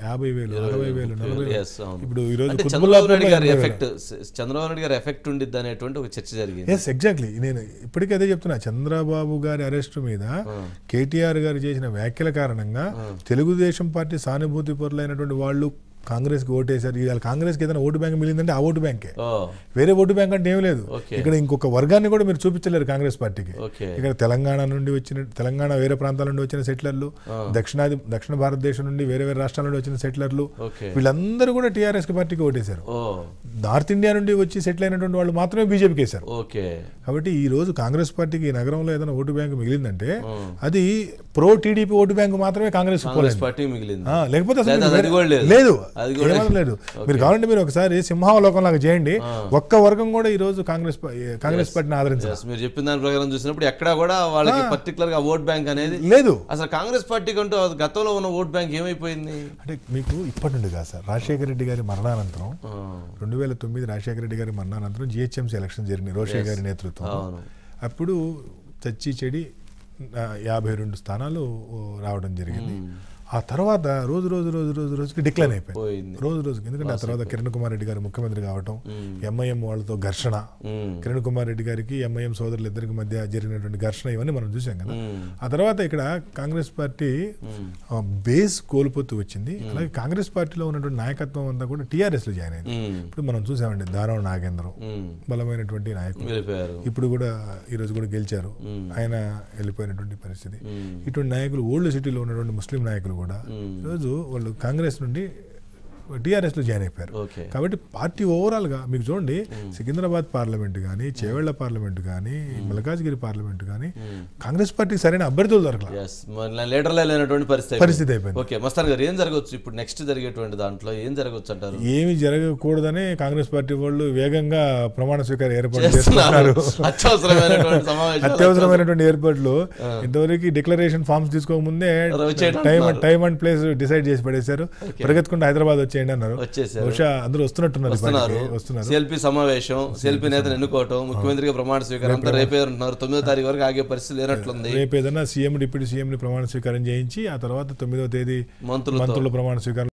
యాభై వేలు అరవై వేలు నలభై వేలు Yes, అవును. ఇప్పుడు ఈ రోజు అంటే కుత్బుల్లాపూర్లో చంద్రబాబు నాయుడు గారి ఎనభై వేలు. ఎఫెక్ట్ చంద్రబాబు నాయుడు గారి ఎఫెక్ట్ ఉండిద్ది అనేటువంటి ఒక చర్చ జరిగింది ఎస్ ఎగ్జాక్ట్లీ నేను ఇప్పటికీ అదే చెప్తున్నా చంద్రబాబు గారి అరెస్టు మీద కేటీఆర్ గారు చేసిన వ్యాఖ్యల కారణంగా తెలుగుదేశం పార్టీ సానుభూతి పరులైనటువంటి వాళ్ళు కాంగ్రెస్కి ఓటేశారు ఇవాళ కాంగ్రెస్కి ఏదైనా ఓటు బ్యాంక్ మిగిలిందంటే ఆ ఓటు బ్యాంకే ఓ వేరే ఓటు బ్యాంక్ అంటే ఏం లేదు Okay. ఇక్కడ ఇంకొక వర్గాన్ని కూడా మీరు చూపించలేరు కాంగ్రెస్ పార్టీకి ఓకే ఇక్కడ తెలంగాణ నుండి వచ్చిన తెలంగాణ వేరే ప్రాంతాల నుండి వచ్చిన సెటిలర్లు దక్షిణాది దక్షిణ భారతదేశం నుండి వేరే వేరే రాష్ట్రాల నుండి వచ్చిన సెటిలర్లు ఓకే వీళ్ళందరూ కూడా టీఆర్ఎస్ పార్టీకి ఓటేశారు ఓ నార్త్ ఇండియా నుండి వచ్చి సెటిల్ అయినటువంటి వాళ్ళు మాత్రమే బీజేపీకి వేశారు ఓకే కాబట్టి ఈ రోజు కాంగ్రెస్ పార్టీకి ఈ నగరంలో ఏదైనా ఓటు బ్యాంక్ మిగిలిందంటే అది ప్రో టీడీపీ ఓటు బ్యాంక్ మాత్రమే కాంగ్రెస్ కాంగ్రెస్ పార్టీ మిగిలింది ఆ, లేకపోతే అసలు లేదా మీరు అది కూడా లేదు. లేదు అది కూడా ఏమీ లేదు మీరు కావాలంటే మీరు ఒకసారి సింహావలోకం లాగా చేయండి ఒక్క వర్గం కూడా ఈ రోజు కాంగ్రెస్ పా- కాంగ్రెస్ పార్టీని ఆదరించారు Yes, మీరు చెప్పిన దాని ప్రకారం చూసినప్పుడు ఎక్కడా కూడా వాళ్ళకి పర్టికులర్ గా ఓట్ బ్యాంక్ అనేది లేదు అసలు కాంగ్రెస్ పార్టీకి అంటూ అది గతంలో ఉన్న ఓట్ బ్యాంక్ ఏమైపోయింది అంటే మీకు ఇప్పటి నుండి కాదు సార్ రాజశేఖర రెడ్డి గారి మరణానంతరం ఆ, రెండు వేల తొమ్మిది రాజశేఖర రెడ్డి గారి మరణానంతరం జిహెచ్ఎంసీ ఎలక్షన్ జరిగినాయి రోషయ్య గారి నేతృత్వం అవును అప్పుడు చచ్చి చెడి ఆ, యాభై రెండు స్థానాలు ఓ, రావడం జరిగింది ఆ తర్వాత రోజు రోజు రోజు రోజు రోజుకి డిక్లైన్ అయిపోయింది పోయింది రోజు రోజుకి ఎందుకంటే ఆ తర్వాత కిరణ్ కుమార్ రెడ్డి గారు ముఖ్యమంత్రి కావటం ఎంఐఎం వాళ్ళతో ఘర్షణ ఉమ్, కిరణ్ కుమార్ రెడ్డి గారికి ఎంఐఎం సోదరులు ఇద్దరికి మధ్య జరిగినటువంటి ఘర్షణ ఇవన్నీ మనం చూసాం కదా ఉమ్, ఆ తర్వాత ఇక్కడ కాంగ్రెస్ పార్టీ ఉమ్, ఆ, బేస్ కోల్పోతూ వచ్చింది అలాగే కాంగ్రెస్ పార్టీలో ఉన్నటువంటి నాయకత్వం అంతా కూడా టీఆర్ఎస్ లో జాయిన్ అయింది ఉమ్, ఇప్పుడు మనం చూసామండి దారావ నాగేంద్రం ఉమ్, బలమైనటువంటి నాయకుడు వెళ్ళిపోయారు ఇప్పుడు కూడా ఈ రోజు కూడా గెలిచారు ఆయన వెళ్ళిపోయినటువంటి పరిస్థితి ఉమ్, ఇటువంటి నాయకులు ఓల్డ్ సిటీలో ఉన్నటువంటి ముస్లిం నాయకులు కూడా ఉమ్, ఈరోజు వాళ్ళు కాంగ్రెస్ నుండి టీఆర్ఎస్ లో జాయిన్ అయిపోయారు ఓకే కాబట్టి పార్టీ ఓవరాల్ గా మీకు చూడండి సికింద్రాబాద్ పార్లమెంట్ కానీ చేవెళ్ల పార్లమెంట్ కానీ మల్కాజ్గిరి పార్లమెంట్ కానీ కాంగ్రెస్ పార్టీకి సరైన అభ్యర్థులు దొరకలేదు ఎస్ లీడర్లే లేనటువంటి పరిస్థితి అయిపోయింది. పరిస్థితి అయిపోయింది ఓకే మస్తాన్ గారు ఏం జరగవచ్చు ఇప్పుడు నెక్స్ట్ జరిగేటువంటి దాంట్లో ఏం జరగవచ్చు అంటారు ఏమి జరగకూడదని కాంగ్రెస్ పార్టీ వాళ్ళు వేగంగా ప్రమాణ స్వీకారం ఏర్పాటు చేస్తున్నారు చేసుకున్నారు అత్యవసరమైనటువంటి సమావేశం అత్యవసరమైనటువంటి ఏర్పాట్లు ఇంతవరకు డిక్లరేషన్ ఫామ్స్ తీసుకోకముందే వచ్చేయడం time time and place decide చేసి పడేశారు పరిగెత్తుకుంటూ హైదరాబాద్ వచ్చేయండి అన్నారు వచ్చేసారు బహుశా అందరూ వస్తున్నట్టున్నారు ఈ వస్తున్నారు పాటికి. వస్తున్నారు సెల్ఫీ సమావేశం సెల్ఫీ నేతను ఎన్నుకోవటం ముఖ్యమంత్రిగా ప్రమాణ స్వీకారం అంతా రేపే ఉంటున్నారు తొమ్మిదో తారీఖు వరకు ఆగే పరిస్థితి లేనట్లుంది రేపు ఏదైనా సీఎం డిప్యూటీ సీఎం ని ప్రమాణ స్వీకారం చేయించి ఆ తర్వాత తొమ్మిదవ తేదీ మంత్రులతో మంత్రుల ప్రమాణ స్వీకారం